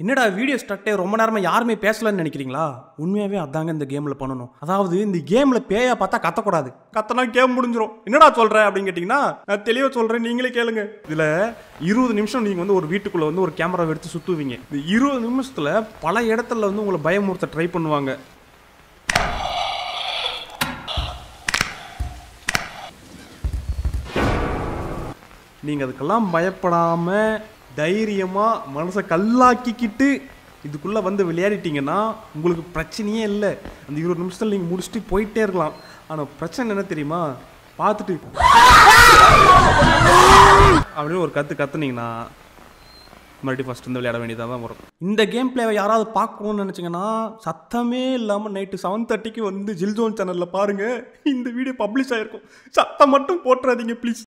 என்னடா வீடியோ ஸ்டார்ட்டே ரொம்ப நேரமாக யாருமே பேசலன்னு நினைக்கிறீங்களா உண்மையாகவே அதாங்க இந்த கேமில் பண்ணணும் அதாவது இந்த கேமில் பேயை பார்த்தா கத்தக்கூடாது கத்தனா கேம் முடிஞ்சிரும் என்னடா சொல்கிற அப்படின்னு கேட்டிங்கன்னா நான் தெளிவாக சொல்கிறேன் நீங்களே கேளுங்க இதில் இருபது நிமிஷம் நீங்கள் வந்து ஒரு வீட்டுக்குள்ளே வந்து ஒரு கேமரா எடுத்து சுற்றுவீங்க இந்த இருபது நிமிஷத்தில் பல இடத்துல வந்து உங்களை பயமுறுத்த ட்ரை பண்ணுவாங்க நீங்கள் அதுக்கெல்லாம் பயப்படாமல் தைரியமாக மனசை கல்லாக்கிக்கிட்டு இதுக்குள்ளே வந்து விளையாடிட்டீங்கன்னா உங்களுக்கு பிரச்சனையே இல்லை அந்த இருபது நிமிஷத்தில் நீங்கள் முடிச்சுட்டு போயிட்டே இருக்கலாம் ஆனால் பிரச்சனை என்ன தெரியுமா பார்த்துட்டு அப்படின்னு ஒரு கற்று கத்துனீங்கன்னா மறுபடியும் ஃபஸ்ட் வந்து விளையாட வேண்டியதாக தான் வரும் இந்த கேம் பிளேவை யாராவது பார்க்கணும்னு நினச்சிங்கன்னா சத்தமே இல்லாமல் நைட்டு செவன் தேர்ட்டிக்கு வந்து ஜில் ஜோன் சேனலில் பாருங்கள் இந்த வீடியோ பப்ளிஷ் ஆகிருக்கும் சத்தம் மட்டும் போட்டுறாதீங்க ப்ளீஸ்